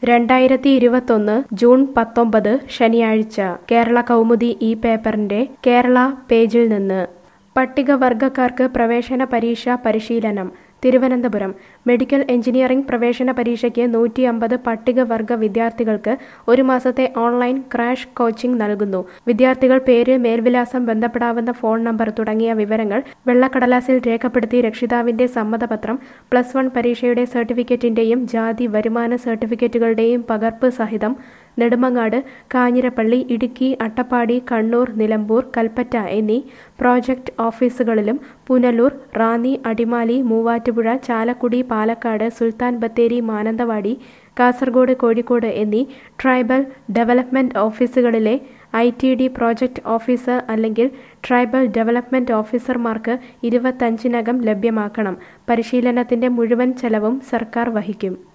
രണ്ടായിരത്തി ഇരുപത്തൊന്ന് ജൂൺ പത്തൊമ്പത് ശനിയാഴ്ച കേരള കൗമുദി ഈ പേപ്പറിന്റെ കേരള പേജിൽ നിന്ന് പട്ടികവർഗക്കാർക്ക് പ്രവേശന പരീക്ഷ പരിശീലനം തിരുവനന്തപുരം മെഡിക്കൽ എഞ്ചിനീയറിംഗ് പ്രവേശന പരീക്ഷയ്ക്ക് നൂറ്റി അമ്പത് പട്ടികവർഗ വിദ്യാർത്ഥികൾക്ക് ഒരു മാസത്തെ ഓൺലൈൻ ക്രാഷ് കോച്ചിംഗ് നൽകുന്നു വിദ്യാർത്ഥികൾ പേര് മേൽവിലാസം ബന്ധപ്പെടാവുന്ന ഫോൺ നമ്പർ തുടങ്ങിയ വിവരങ്ങൾ വെള്ളക്കടലാസിൽ രേഖപ്പെടുത്തി രക്ഷിതാവിന്റെ സമ്മതപത്രം പ്ലസ് വൺ പരീക്ഷയുടെ സർട്ടിഫിക്കറ്റിന്റെയും ജാതി വരുമാന സർട്ടിഫിക്കറ്റുകളുടെയും പകർപ്പ് സഹിതം നെടുമങ്ങാട് കാഞ്ഞിരപ്പള്ളി ഇടുക്കി അട്ടപ്പാടി കണ്ണൂർ നിലമ്പൂർ കൽപ്പറ്റ എന്നീ പ്രോജക്ട് ഓഫീസുകളിലും പുനലൂർ റാന്നി അടിമാലി മൂവാറ്റുപുഴ ചാലക്കുടി പാലക്കാട് സുൽത്താൻ ബത്തേരി മാനന്തവാടി കാസർഗോഡ് കോഴിക്കോട് എന്നീ ട്രൈബൽ ഡെവലപ്മെന്റ് ഓഫീസുകളിലെ I T D project officer അല്ലെങ്കിൽ ട്രൈബൽ ഡെവലപ്മെന്റ് ഓഫീസർമാർക്ക് ഇരുപത്തഞ്ചിനകം ലഭ്യമാക്കണം പരിശീലനത്തിന്റെ മുഴുവൻ ചെലവും സർക്കാർ വഹിക്കും